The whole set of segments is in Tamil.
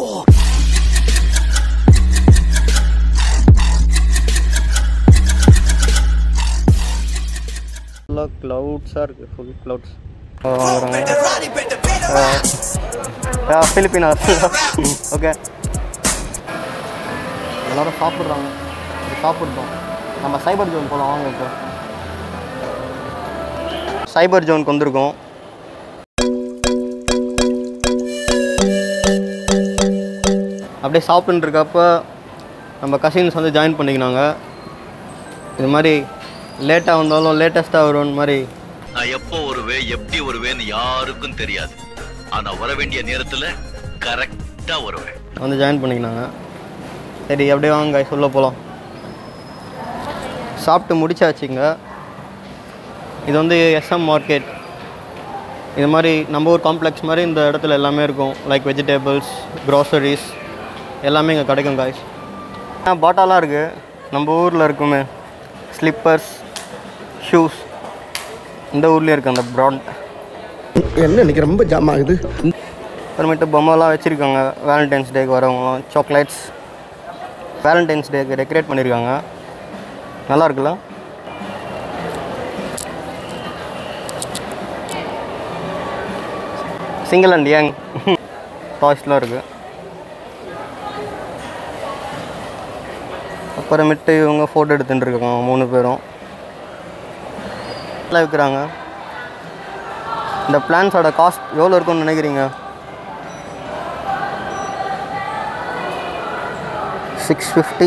ஃபுல்லாக க்ளவுட்ஸாக இருக்குது ஃபுல் க்ளவுட்ஸ் ஃபிலிப்பினாஸ் ஓகே எல்லாரும் சாப்பிட்றாங்க சாப்பிட்றோம் நம்ம சைபர் ஜோன் போகலாம் வாங்க இப்போ சைபர் ஜோனுக்கு வந்திருக்கோம் அப்படியே சாப்பிட்டுட்டு இருக்கப்ப நம்ம கசின்ஸ் வந்து ஜாயின் பண்ணிக்கினாங்க இது மாதிரி லேட்டாக வந்தாலும் லேட்டஸ்ட்டாக வரும்னு மாதிரி நான் எப்போ வருவேன் எப்படி வருவேன்னு யாருக்கும் தெரியாது ஆனா வர வேண்டிய நேரத்துல கரெக்டா வருவேன் வந்து ஜாயின் பண்ணிக்கினாங்க சரி அப்படியே வாங்க guys, உள்ள போகலாம் சாப்பிட்டு முடிச்சாச்சுங்க இது வந்து எஸ்எம் மார்க்கெட் இது மாதிரி நம்ம ஊர் காம்ப்ளெக்ஸ் மாதிரி இந்த இடத்துல எல்லாமே இருக்கும் லைக் வெஜிடபிள்ஸ் க்ராசரிஸ் எல்லாமே இங்கே கிடைக்கும் காய்ஸ் பாட்டாலாம் இருக்குது நம்ம ஊரில் இருக்குமே ஸ்லிப்பர்ஸ் ஷூஸ் இந்த ஊர்லேயே இருக்குது அந்த ப்ராண்ட் என்ன இன்னைக்கு ரொம்ப ஜாம் ஆகுது அப்புறமேட்டு பொம்மைலாம் வச்சுருக்காங்க வேலண்டைன்ஸ் டேக்கு வரவங்களாம் சாக்லேட்ஸ் வேலண்டைன்ஸ் டேக்கு டெக்கரேட் பண்ணியிருக்காங்க நல்லா இருக்குல்ல சிங்கிள் அண்ட் யங் டாய்ஸ்லாம் இருக்குது அப்புறமேட்டு இவங்க ஃபோட்டோ எடுத்துட்டு இருக்காங்க மூணு பேரும் எல்லாம் விற்கிறாங்க இந்த பிளான்ஸோட காஸ்ட் எவ்வளோ இருக்கும்னு நினைக்கிறீங்க சிக்ஸ் ஃபிஃப்டி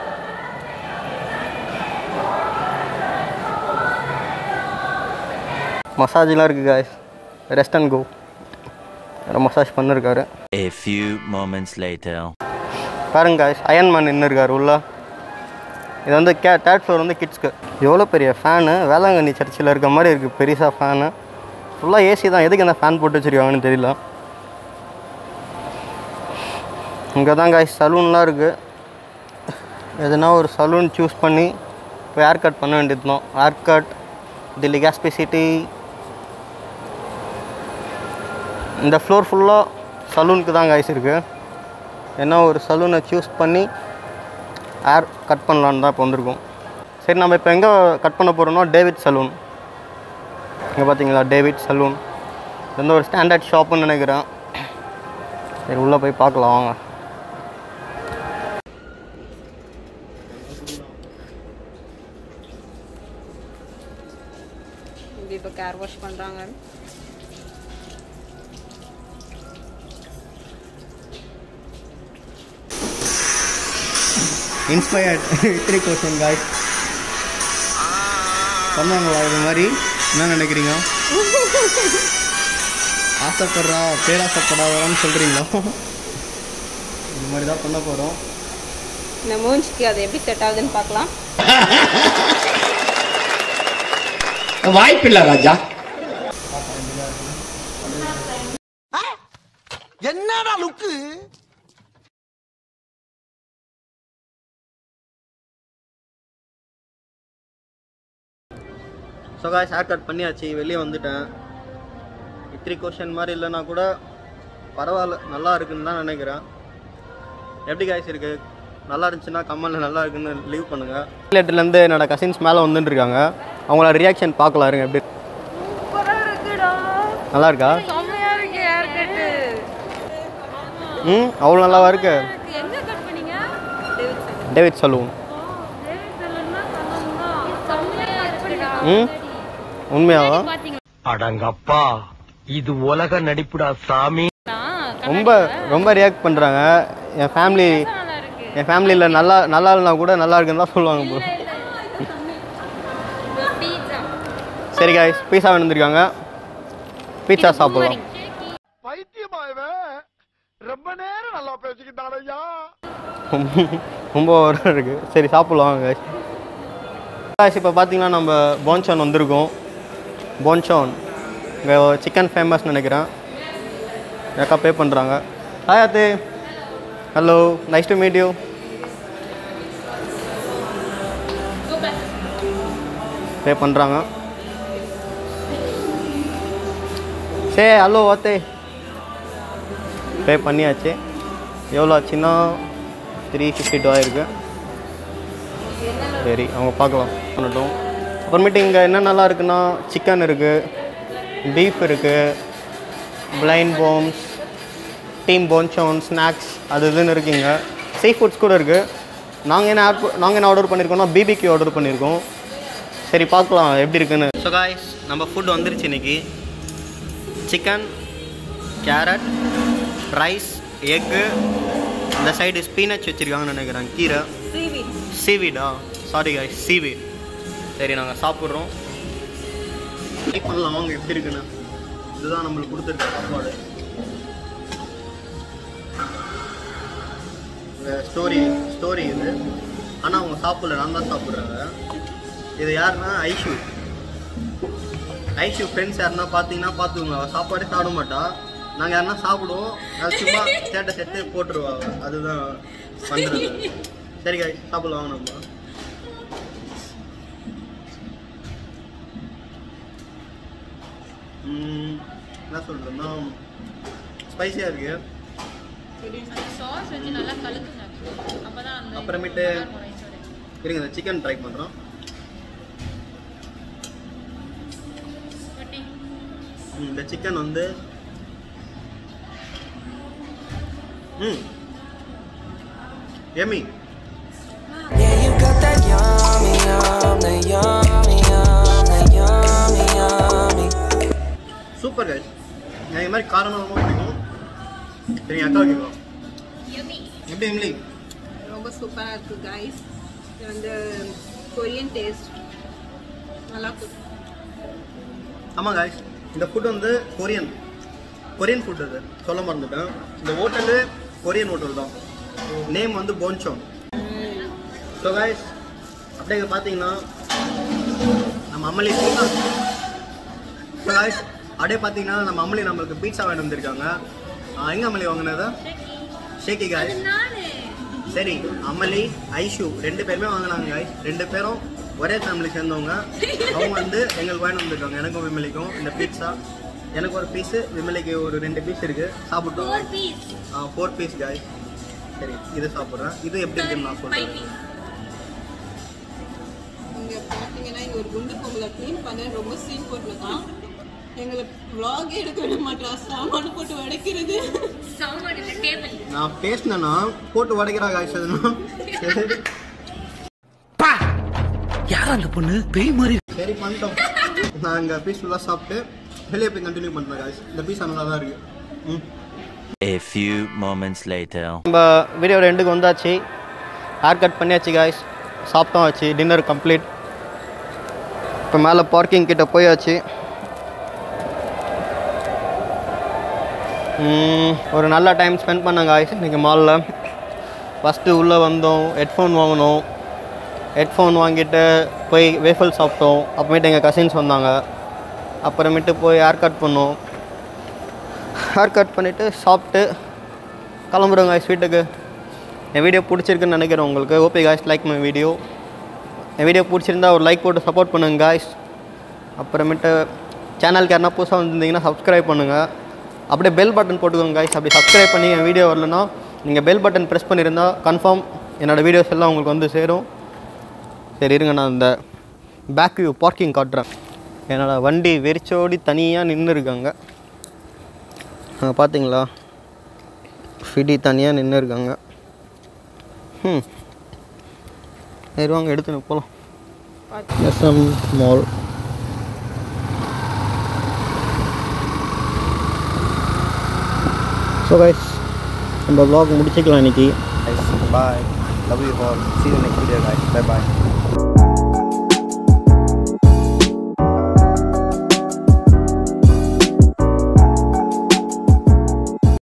மசாஜ்லாம் இருக்குது guys rest and go massage பண்ணிருக்காரு A few moments later. பாருங்க காய்ஸ் அயன்மேன் நின்று இருக்காரு உள்ள இது வந்து கே தேர்ட் ஃப்ளோர் வந்து கிட்ஸ்க்கு எவ்வளோ பெரிய ஃபேனு வேளாங்கண்ணி சர்ச்சில் இருக்க மாதிரி இருக்குது பெருசாக ஃபேனு ஃபுல்லாக ஏசி தான் எதுக்கு இந்த ஃபேன் போட்டு வச்சுருக்காங்கன்னு தெரியல இங்கே தான் காய்ஸ் சலூன்லாம் இருக்குது எதுனா ஒரு சலூன் சூஸ் பண்ணி போய் ஹேர் கட் பண்ண வேண்டியது தான் ஹேர் கட் தில்லி கேஸ்பிசிட்டி இந்த ஃப்ளோர் ஃபுல்லாக சலூனுக்கு தான் காய்ஸ் இருக்குது ஏன்னா ஒரு சலூனை சூஸ் பண்ணி ஹேர் கட் பண்ணலான்னு தான் இப்போ வந்திருக்கோம் சரி நம்ம இப்போ எங்கே கட் பண்ண போகிறோம்னா டேவிட் சலூன் இங்கே பார்த்தீங்களா டேவிட் சலூன் இது வந்து ஒரு ஸ்டாண்டர்ட் ஷாப்புன்னு நினைக்கிறேன் சரி உள்ளே போய் பார்க்கலாம் வாங்க இங்கே இப்போ கேர் வாஷ் பண்ணுறாங்க இன்ஸ்பயர்ட் த்ரீ கொஸ்டின் காய்ஸ் சொன்னாங்களா இது மாதிரி என்ன நினைக்கிறீங்க ஆசைப்படுறா பேராசைப்படாதான்னு சொல்கிறீங்களா இது மாதிரி தான் பண்ண போகிறோம் இந்த மூஞ்சிக்கு அது எப்படி செட் ஆகுதுன்னு பார்க்கலாம் வாய்ப்பில்லை ராஜா என்னடா look so guys hair cut பண்ணியாச்சு வெளியே வந்துட்டேன் இத்ரி கொஷன் மாதிரி இல்லைன்னா கூட பரவாயில்ல நல்லா இருக்குன்னு தான் நினைக்கிறேன் எப்படி காய்ஸ் இருக்கு நல்லா இருந்துச்சுன்னா கமெண்ட்ல நல்லா இருக்குன்னு லீவ் பண்ணுங்க லேட்டர்லேருந்து என்னோட கசின்ஸ் மேலே வந்துட்டு இருக்காங்க அவங்களோட ரியாக்ஷன் பார்க்கலாம் இருங்க எப்படி நல்லா இருக்கா செம்மையாக இருக்கு ஹேர் கட்டு ம் அவ்வளோ நல்லாவா இருக்கு எங்கே கட் பண்ணீங்க டேவிட் சலூன் ம் உண்மையாவா அடங்கப்பா இது உலக நடிப்புடா சாமி ரொம்ப ரொம்ப ரியாக்ட் பண்ணுறாங்க என் ஃபேமிலி என் ஃபேமிலியில் நல்லா நல்லா இல்லைனா கூட நல்லா இருக்குன்னு தான் சொல்லுவாங்க bro. சரி காய்ஸ் பீஸா வந்துருக்காங்க பீட்சா சாப்பிடலாம் பைத்தியமா இவன் ரொம்ப நேரம் நல்லா பேசிக்கிட்டான் ஐயா ரொம்ப ஓவராக இருக்குது சரி சாப்பிட்லாம் காய்ஸ் காய்ஸ் இப்போ பார்த்தீங்கன்னா நம்ம போன்சான் வந்திருக்கோம் போன்சான் இங்கே சிக்கன் ஃபேமஸ் நினைக்கிறேன் யாக்கா பே பண்ணுறாங்க ஹாய் அத்தே hello nice to meet you பே பண்ணுறாங்க சே ஹலோ அத்தே பே பண்ணியாச்சு எவ்வளோ ஆச்சுன்னா த்ரீ ஃபிஃப்டி டூ ஆயிருக்கு சரி அவங்க பார்க்கலாம் பண்ணட்டும் அப்புறமேட்டு இங்கே என்ன நல்லா இருக்குன்னா சிக்கன் இருக்குது பீஃப் இருக்குது பிளைன் போம்ஸ் டீம் போன்சோன் ஸ்நாக்ஸ் அது இதுன்னு இருக்குங்க சீ ஃபுட்ஸ் கூட இருக்குது நாங்கள் என்ன ஆட் நாங்கள் என்ன ஆர்டர் பண்ணியிருக்கோம்னா பிபிக்கு ஆர்டர் பண்ணியிருக்கோம் சரி பார்க்கலாம் எப்படி இருக்குன்னு ஸோ காய்ஸ் நம்ம ஃபுட் வந்துருச்சு இன்னைக்கு சிக்கன் கேரட் ரைஸ் எக்கு இந்த சைடு ஸ்பீனச் வச்சுருக்காங்கன்னு நினைக்கிறேன் கீரை சீவீடா சாரி காய்ஸ் சீவீட் சரி நாங்கள் சாப்பிட்றோம் ட்ரை பண்ணலாம் வாங்க எப்படி இருக்குன்னு இதுதான் நம்மளுக்கு கொடுத்துருக்க சாப்பாடு ஸ்டோரி ஸ்டோரி இது ஆனால் அவங்க சாப்பிடல நான் தான் சாப்பிட்றாங்க இது யாருன்னா ஐஷு ஐஷு ஃப்ரெண்ட்ஸ் யாருன்னா பார்த்தீங்கன்னா பார்த்துக்கோங்க அவள் சாப்பாடே சாப்பிட மாட்டா நாங்கள் யாருன்னா சாப்பிடுவோம் அது சும்மா ஸ்டேட்டஸ் எடுத்து போட்டுருவாங்க அதுதான் பண்ணுறது சரி காய் சாப்பிடலாம் வாங்க நம்ம ம், என்ன சொல்கிறேன்னா ஸ்பைசியாக இருக்கு சாஸ் வச்சு நல்லா கலக்குங்க அப்பதான் அந்த அப்புறமேட்டு இருங்க இந்த சிக்கன் ட்ரை பண்ணுறோம் இந்த சிக்கன் வந்து ம் எமி Yeah, you got that yummy, yum, that yummy, yum, that yummy, yummy. Super guys எனக்கு இது மாதிரி காரணமாக பிடிக்கும் சரி என் அக்கா கேட்கும் எப்படி எம்லி ரொம்ப சூப்பராக இருக்கு கைஸ் இது வந்து கொரியன் டேஸ்ட் நல்லா இருக்கு ஆமாம் காய்ஸ் இந்த ஃபுட் வந்து கொரியன் கொரியன் ஃபுட் இது சொல்ல மறந்துட்டேன் இந்த ஹோட்டலு கொரியன் ஹோட்டல் தான் நேம் வந்து போன்சோன் ஸோ காய்ஸ் அப்படியே இங்க பார்த்தீங்கன்னா நம்ம அம்மலி ஸோ காய்ஸ் அப்படியே பார்த்தீங்கன்னா நம்ம அம்மலி நம்மளுக்கு பீட்சா வாங்கிட்டு வந்திருக்காங்க ஆ, எங்க அம்மலி வாங்கினதா ஷேக்கி காய்ஸ் சரி அமலி ஐஷு ரெண்டு பேருமே வாங்கினாங்க காய்ஸ் ரெண்டு பேரும் ஒரே ஃபேமிலி சேர்ந்தவங்க அவங்க வந்து எங்களுக்கு வாங்கிட்டு வந்திருக்காங்க எனக்கும் விமலிக்கும் இந்த பீட்சா எனக்கு ஒரு பீஸு விமலிக்கு ஒரு ரெண்டு பீஸ் இருக்கு சாப்பிட்டோம் ஃபோர் பீஸ் காய்ஸ் சரி இது சாப்பிட்றேன் இது எப்படி இருக்குன்னு நான் சொல்கிறேன் இங்கே பார்த்தீங்கன்னா இங்கே ஒரு குண்டு பொங்கலை க்ளீன் பண்ண ரொம்ப சீன் போட்டிருக்கான் எங்களை vlog எடுக்க விட மாட்டான் சாமான் போட்டு உடைக்கிறது நான் பேசினேன்னா போட்டு உடைக்கிறா காய்ஸ் அதுனா சரி யார் அந்த பொண்ணு பேய் மாதிரி சரி பண்ணிட்டோம் நான் இங்கே பீஸ் ஃபுல்லாக சாப்பிட்டு வெளியே போய் கண்டினியூ பண்ணுறேன் காய்ஸ் இந்த பீஸ் நல்லா தான் இருக்குது ம் A few moments later. நம்ம வீடியோ ரெண்டுக்கு வந்தாச்சு ஹேர் கட் பண்ணியாச்சு காய்ஸ் சாப்பிட்டோம் ஆச்சு டின்னர் கம்ப்ளீட் இப்போ மேலே பார்க்கிங் கிட்ட போயாச்சு ம், ஒரு நல்ல டைம் ஸ்பெண்ட் பண்ணேன் காய்ஸ் இன்றைக்கி மாலில் ஃபஸ்ட்டு உள்ளே வந்தோம் ஹெட்ஃபோன் வாங்கினோம் ஹெட்ஃபோன் வாங்கிட்டு போய் வேஃபல் சாப்பிட்டோம் அப்புறமேட்டு எங்கள் கசின்ஸ் வந்தாங்க அப்புறமேட்டு போய் ஹேர் கட் பண்ணோம் ஹேர் கட் பண்ணிவிட்டு சாப்பிட்டு கிளம்புறோம் காய்ஸ் வீட்டுக்கு என் வீடியோ பிடிச்சிருக்குன்னு நினைக்கிறேன் உங்களுக்கு ஓபி காய்ஸ் லைக் மை வீடியோ என் வீடியோ பிடிச்சிருந்தா ஒரு லைக் போட்டு சப்போர்ட் பண்ணுங்க காய்ஸ் அப்புறமேட்டு சேனலுக்கு யாருனா புதுசாக வந்திருந்தீங்கன்னா சப்ஸ்கிரைப் பண்ணுங்கள் அப்படியே பெல் பட்டன் போட்டுக்கோங்க காய்ஸ் அப்படி சப்ஸ்கிரைப் பண்ணி என் வீடியோ வரலன்னா நீங்கள் பெல் பட்டன் ப்ரெஸ் பண்ணியிருந்தா கன்ஃபார்ம் என்னோடய வீடியோஸ் எல்லாம் உங்களுக்கு வந்து சேரும் சரி இருங்க நான் இந்த பேக் வியூ பார்க்கிங் காட்டுறேன் என்னோடய வண்டி வெறிச்சோடி தனியாக நின்று இருக்காங்க அங்கே பார்த்தீங்களா ஃபிடி தனியாக நின்று இருக்காங்க ம் சரி வாங்க எடுத்துன்னு போகலாம் எஸ்எம் மால் ஸோ கைஸ் நம்ம vlog முடிச்சுக்கலாம் இன்னைக்கு bye love you all see you next video guys bye bye